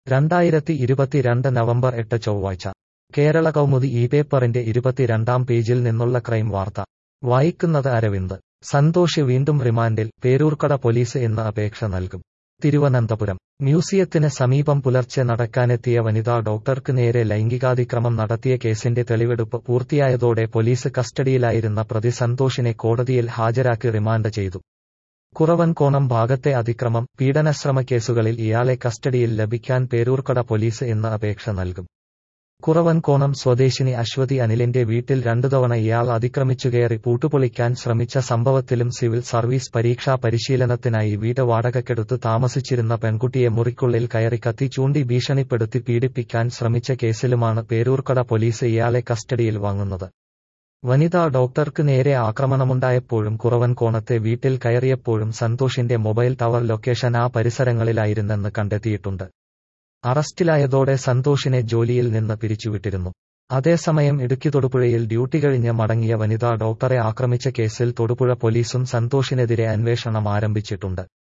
രണ്ടായിരത്തി ഇരുപത്തിരണ്ട് നവംബർ എട്ട് ചൊവ്വാഴ്ച കേരള കൗമുദി ഈ പേപ്പറിന്റെ ഇരുപത്തിരണ്ടാം പേജിൽ നിന്നുള്ള ക്രൈം വാർത്ത വായിക്കുന്നത് അരവിന്ദ് സന്തോഷ് വീണ്ടും റിമാൻഡിൽ പേരൂർക്കട പോലീസ് ഇന്ന് അപേക്ഷ നൽകും തിരുവനന്തപുരം മ്യൂസിയത്തിന് സമീപം പുലർച്ചെ നടക്കാനെത്തിയ വനിതാ ഡോക്ടർക്ക് നേരെ ലൈംഗികാതിക്രമം നടത്തിയ കേസിന്റെ തെളിവെടുപ്പ് പൂർത്തിയായതോടെ പോലീസ് കസ്റ്റഡിയിലായിരുന്ന പ്രതി സന്തോഷിനെ കോടതിയിൽ ഹാജരാക്കി റിമാൻഡ് ചെയ്തു കുറവൻകോണം ഭാഗത്തെ അതിക്രമം പീഡനശ്രമ കേസുകളിൽ ഇയാളെ കസ്റ്റഡിയിൽ ലഭിക്കാൻ പേരൂർക്കട പോലീസ് ഇന്ന് അപേക്ഷ നൽകും കുറവൻകോണം സ്വദേശിനി അശ്വതി അനിലിന്റെ വീട്ടിൽ രണ്ടുതവണ ഇയാൾ അതിക്രമിച്ചുകയറി പൂട്ടുപൊളിക്കാൻ ശ്രമിച്ച സംഭവത്തിലും സിവിൽ സർവീസ് പരീക്ഷാ പരിശീലനത്തിനായി വീട് വാടകയ്ക്കെടുത്ത് താമസിച്ചിരുന്ന പെൺകുട്ടിയെ മുറിക്കുള്ളിൽ കയറി കത്തി ചൂണ്ടി ഭീഷണിപ്പെടുത്തി പീഡിപ്പിക്കാൻ ശ്രമിച്ച കേസിലുമാണ് പേരൂർക്കട പോലീസ് ഇയാളെ കസ്റ്റഡിയിൽ വാങ്ങുന്നത് വനിതാ ഡോക്ടർക്ക് നേരെ ആക്രമണമുണ്ടായപ്പോഴും കുറവൻകോണത്തെ വീട്ടിൽ കയറിയപ്പോഴും സന്തോഷിന്റെ മൊബൈൽ ടവർ ലൊക്കേഷൻ ആ പരിസരങ്ങളിലായിരുന്നെന്ന് കണ്ടെത്തിയിട്ടുണ്ട് അറസ്റ്റിലായതോടെ സന്തോഷിനെ ജോലിയിൽ നിന്ന് പിരിച്ചുവിട്ടിരുന്നു അതേസമയം ഇടുക്കി തൊടുപുഴയിൽ ഡ്യൂട്ടി കഴിഞ്ഞ് മടങ്ങിയ വനിതാ ഡോക്ടറെ ആക്രമിച്ച കേസിൽ തൊടുപുഴ പോലീസും സന്തോഷിനെതിരെ അന്വേഷണം ആരംഭിച്ചിട്ടുണ്ട്